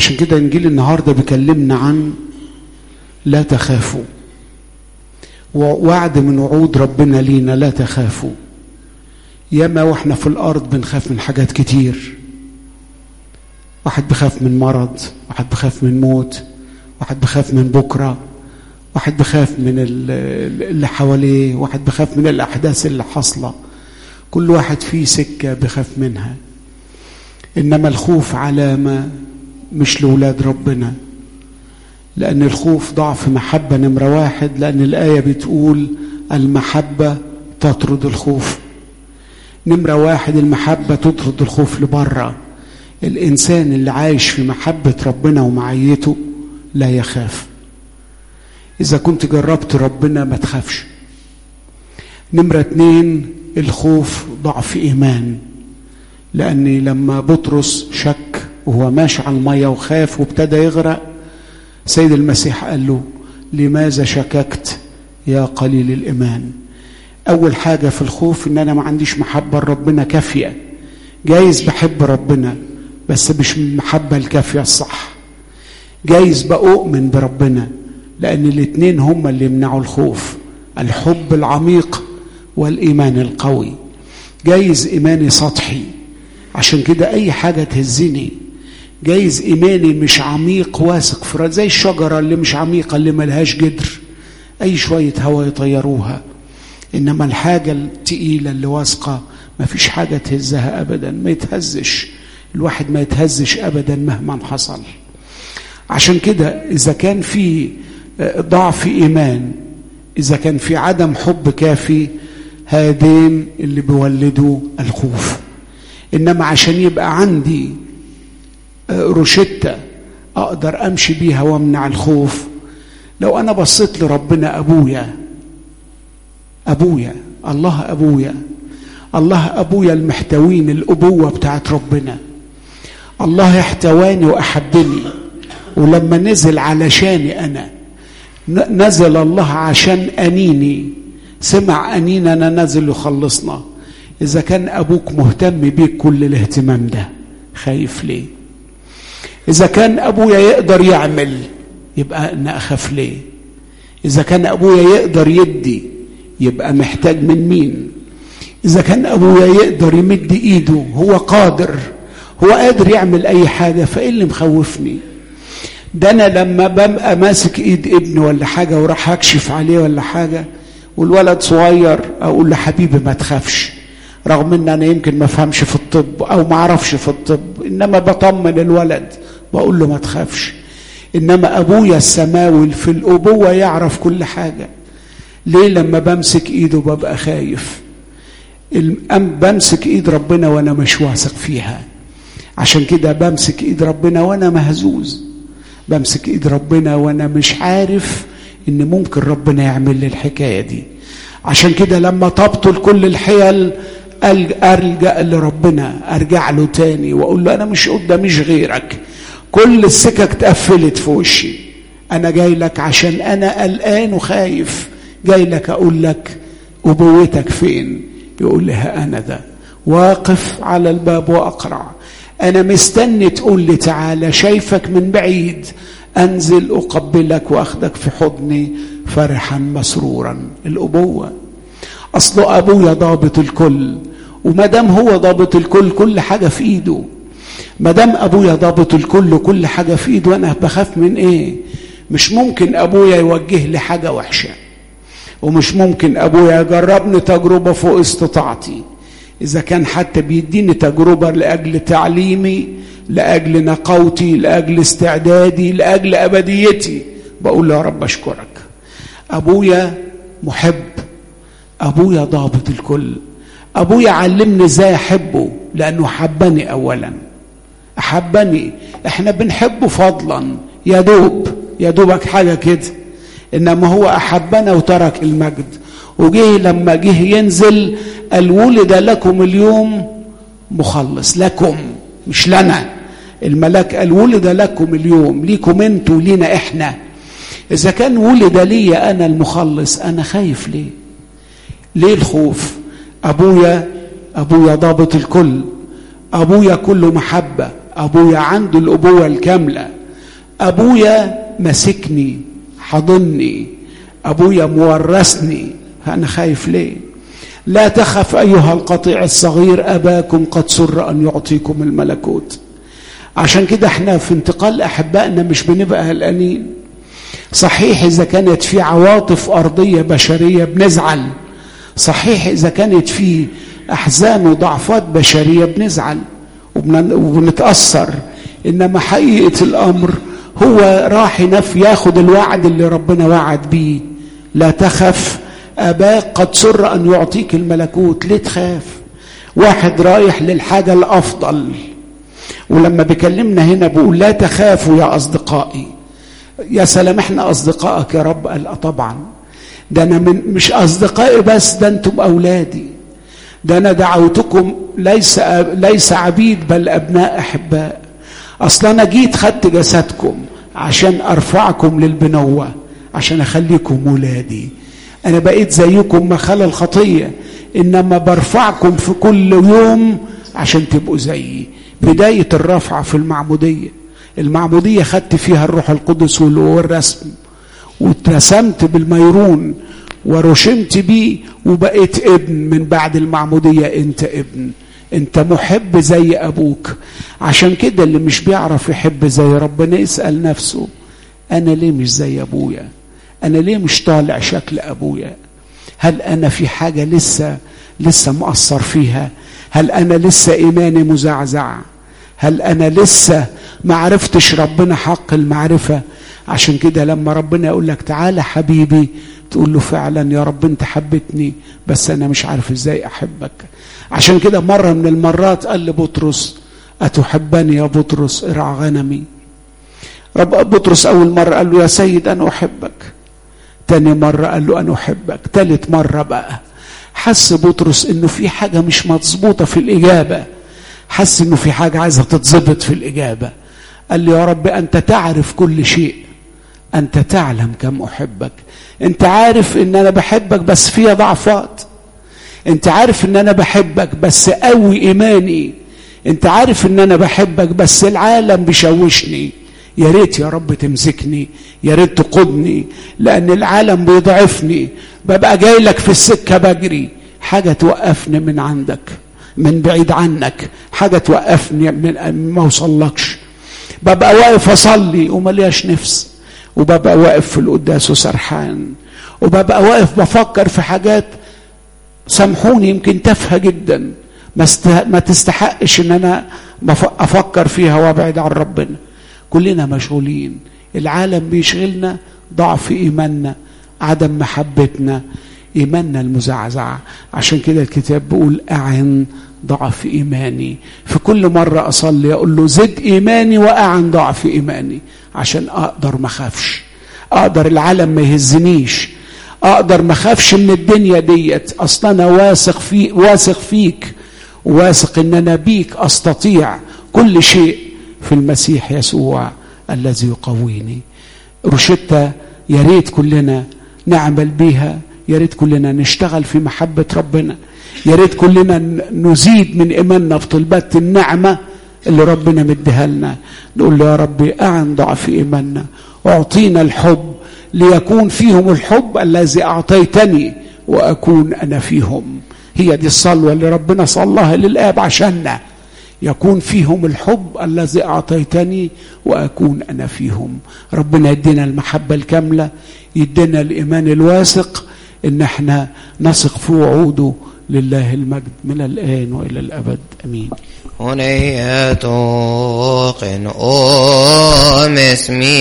عشان كده انجيل النهارده بيكلمنا عن لا تخافوا ووعد من وعود ربنا لينا لا تخافوا ياما واحنا في الارض بنخاف من حاجات كتير واحد بخاف من مرض واحد بخاف من موت واحد بخاف من بكره واحد بخاف من اللي حواليه واحد بخاف من الاحداث اللي حاصله كل واحد فيه سكه بخاف منها انما الخوف علامه مش لولاد ربنا لأن الخوف ضعف محبة نمرة واحد لأن الآية بتقول المحبة تطرد الخوف نمرة واحد المحبة تطرد الخوف لبره الإنسان اللي عايش في محبة ربنا ومعيته لا يخاف إذا كنت جربت ربنا ما تخافش نمرة اتنين الخوف ضعف إيمان لأن لما بطرس شك وهو ماشي على المية وخاف وابتدى يغرق سيد المسيح قال له لماذا شككت يا قليل الإيمان أول حاجة في الخوف إن أنا ما عنديش محبة لربنا كافية جايز بحب ربنا بس مش المحبة الكافية الصح جايز بأؤمن بربنا لأن الاتنين هما اللي يمنعوا الخوف الحب العميق والإيمان القوي جايز إيماني سطحي عشان كده أي حاجة تهزني جايز إيماني مش عميق واثق في زي الشجرة اللي مش عميقة اللي ملهاش جدر أي شوية هوا يطيروها إنما الحاجة التقيلة اللي واثقة ما فيش حاجة تهزها أبدا ما يتهزش الواحد ما يتهزش أبدا مهما حصل عشان كده إذا كان في ضعف إيمان إذا كان في عدم حب كافي هذين اللي بيولدوا الخوف إنما عشان يبقى عندي روشتة أقدر أمشي بيها وأمنع الخوف لو أنا بصيت لربنا أبويا أبويا الله أبويا الله أبويا المحتوين الأبوة بتاعت ربنا الله احتواني وأحبني ولما نزل علشاني أنا نزل الله عشان أنيني سمع أنيننا نزل يخلصنا إذا كان أبوك مهتم بيك كل الاهتمام ده خايف ليه إذا كان أبويا يقدر يعمل يبقى أنا أخاف ليه إذا كان أبويا يقدر يدي يبقى محتاج من مين إذا كان أبويا يقدر يمد إيده هو قادر هو قادر يعمل أي حاجة فإيه اللي مخوفني ده أنا لما ببقى ماسك إيد ابني ولا حاجة وراح أكشف عليه ولا حاجة والولد صغير أقول له حبيبي ما تخافش رغم ان انا يمكن ما افهمش في الطب او ما اعرفش في الطب انما بطمن الولد بقول له ما تخافش انما ابويا السماوي في الابوه يعرف كل حاجه ليه لما بمسك ايده ببقى خايف بمسك ايد ربنا وانا مش واثق فيها عشان كده بمسك ايد ربنا وانا مهزوز بمسك ايد ربنا وانا مش عارف ان ممكن ربنا يعمل لي الحكايه دي عشان كده لما تبطل كل الحيل ارجع لربنا ارجع له تاني واقول له انا مش قداميش غيرك كل السكك اتقفلت في وشي انا جاي لك عشان انا قلقان وخايف جاي لك اقول لك ابوتك فين يقول لي ها انا ده واقف على الباب واقرع انا مستني تقول لي تعالى شايفك من بعيد انزل اقبلك واخدك في حضني فرحا مسرورا الابوه اصله ابويا ضابط الكل وما دام هو ضابط الكل كل حاجه في ايده ما دام ابويا ضابط الكل وكل حاجه في ايده انا بخاف من ايه مش ممكن ابويا يوجه لي حاجه وحشه ومش ممكن ابويا يجربني تجربه فوق استطاعتي اذا كان حتى بيديني تجربه لاجل تعليمي لاجل نقاوتي لاجل استعدادي لاجل ابديتي بقول له يا رب اشكرك ابويا محب ابويا ضابط الكل ابويا علمني ازاي احبه لانه حبني اولا احبني احنا بنحبه فضلا يا دوب يا دوبك حاجه كده انما هو احبنا وترك المجد وجه لما جه ينزل قال ولد لكم اليوم مخلص لكم مش لنا الملاك قال ولد لكم اليوم ليكم انتوا لينا احنا اذا كان ولد لي انا المخلص انا خايف ليه ليه الخوف ابويا ابويا ضابط الكل ابويا كله محبه ابويا عنده الابوه الكامله ابويا ماسكني حضني ابويا مورثني فانا خايف ليه لا تخف ايها القطيع الصغير اباكم قد سر ان يعطيكم الملكوت عشان كده احنا في انتقال احبائنا مش بنبقى قلقانين صحيح اذا كانت في عواطف ارضيه بشريه بنزعل صحيح اذا كانت في احزان وضعفات بشريه بنزعل وبنتاثر انما حقيقه الامر هو راح ينف ياخد الوعد اللي ربنا وعد بيه لا تخف اباك قد سر ان يعطيك الملكوت ليه تخاف واحد رايح للحاجه الافضل ولما بيكلمنا هنا بيقول لا تخافوا يا اصدقائي يا سلام احنا اصدقائك يا رب قال طبعا ده انا من مش اصدقائي بس ده انتم اولادي ده انا دعوتكم ليس ليس عبيد بل ابناء احباء اصلا انا جيت خدت جسدكم عشان ارفعكم للبنوه عشان اخليكم ولادي انا بقيت زيكم ما خلا الخطيه انما برفعكم في كل يوم عشان تبقوا زيي بدايه الرفعه في المعموديه المعموديه خدت فيها الروح القدس والرسم واترسمت بالميرون ورشمت بيه وبقيت ابن من بعد المعموديه انت ابن انت محب زي ابوك عشان كده اللي مش بيعرف يحب زي ربنا يسال نفسه انا ليه مش زي ابويا انا ليه مش طالع شكل ابويا هل انا في حاجه لسه لسه مقصر فيها هل انا لسه ايماني مزعزع هل انا لسه ما عرفتش ربنا حق المعرفه عشان كده لما ربنا يقول لك تعالى حبيبي تقول له فعلا يا رب انت حبتني بس انا مش عارف ازاي احبك عشان كده مره من المرات قال لبطرس اتحبني يا بطرس ارعى غنمي رب بطرس اول مره قال له يا سيد انا احبك تاني مرة قال له أنا أحبك تالت مرة بقى حس بطرس إنه في حاجة مش مظبوطة في الإجابة حس إنه في حاجة عايزة تتظبط في الإجابة قال لي يا رب أنت تعرف كل شيء أنت تعلم كم أحبك أنت عارف إن أنا بحبك بس فيها ضعفات أنت عارف إن أنا بحبك بس قوي إيماني أنت عارف إن أنا بحبك بس العالم بيشوشني يا ريت يا رب تمسكني يا ريت تقودني لان العالم بيضعفني ببقى جاي لك في السكه بجري حاجه توقفني من عندك من بعيد عنك حاجه توقفني من ما اوصلكش ببقى واقف اصلي وملياش نفس وببقى واقف في القداس وسرحان وببقى واقف بفكر في حاجات سامحوني يمكن تافهه جدا ما تستحقش ان انا افكر فيها وابعد عن ربنا كلنا مشغولين العالم بيشغلنا ضعف ايماننا عدم محبتنا ايماننا المزعزع عشان كده الكتاب بيقول اعن ضعف ايماني في كل مره اصلي اقول له زد ايماني واعن ضعف ايماني عشان اقدر ما اخافش اقدر العالم ما يهزنيش اقدر ما اخافش من الدنيا ديت اصلا انا واثق في واثق فيك واثق ان انا بيك استطيع كل شيء في المسيح يسوع الذي يقويني روشتة يا ريت كلنا نعمل بيها يا ريت كلنا نشتغل في محبة ربنا يا ريت كلنا نزيد من إيماننا في طلبات النعمة اللي ربنا مديها لنا نقول له يا ربي أعن ضعف إيماننا أعطينا الحب ليكون فيهم الحب الذي أعطيتني وأكون أنا فيهم هي دي الصلوة اللي ربنا صلاها للآب عشاننا يكون فيهم الحب الذي اعطيتني واكون انا فيهم ربنا يدينا المحبه الكامله يدينا الايمان الواثق ان احنا نثق في وعوده لله المجد من الان والى الابد امين هنية قن أم اسمي